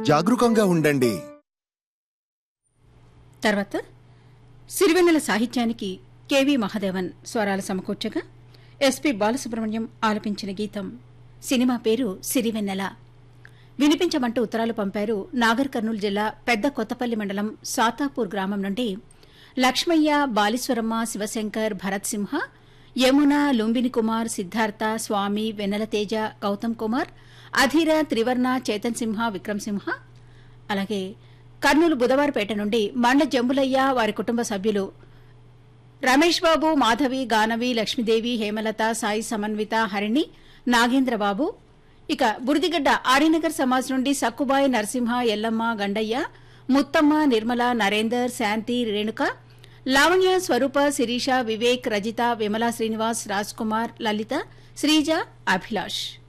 జాగరూకంగా ఉండండి తర్వాత సిరివెన్నెల సాహిత్యానికి కెవి మహాదేవన్ స్వరాలు సమకూర్చగా ఎస్పి బాలసుబ్రహ్మణ్యం ఆలపించిన గీతం సినిమా పేరు సిరివెన్నెల వినిపించమంటూ ఉత్తరాలు పంపారు నాగర్ కర్నూలు జిల్లా పెద్ద కొత్తపల్లి మండలం సాతాపూర్ గ్రామం నుండి లక్ష్మయ్య బాలీశ్వరమ్మ శివశంకర్ భరత్ సింహ యమున లుంబిని కుమార్ సిద్ధార్థ స్వామి వెన్నెల తేజ గౌతమ్ కుమార్ అధీర త్రివర్ణ చేతన్ సింహ విక్రమ్ సింహ అలాగే కర్నూలు బుధవారపేట నుండి మండ జంబులయ్య వారి కుటుంబ సభ్యులు రమేష్ బాబు మాధవి గానవి లక్ష్మీదేవి హేమలత సాయి సమన్విత హరిణి నాగేంద్రబాబు ఇక బురిదిగడ్డ ఆర్యనగర్ సమాజ్ నుండి సక్కుబాయి నరసింహ ఎల్లమ్మ గండయ్య ముత్తమ్మ నిర్మల నరేందర్ శాంతి రేణుక లావణ్య స్వరూప శిరీష వివేక్ రజిత విమలా శ్రీనివాస్ రాజ్ కుమార్ లలిత శ్రీజ అభిలాష్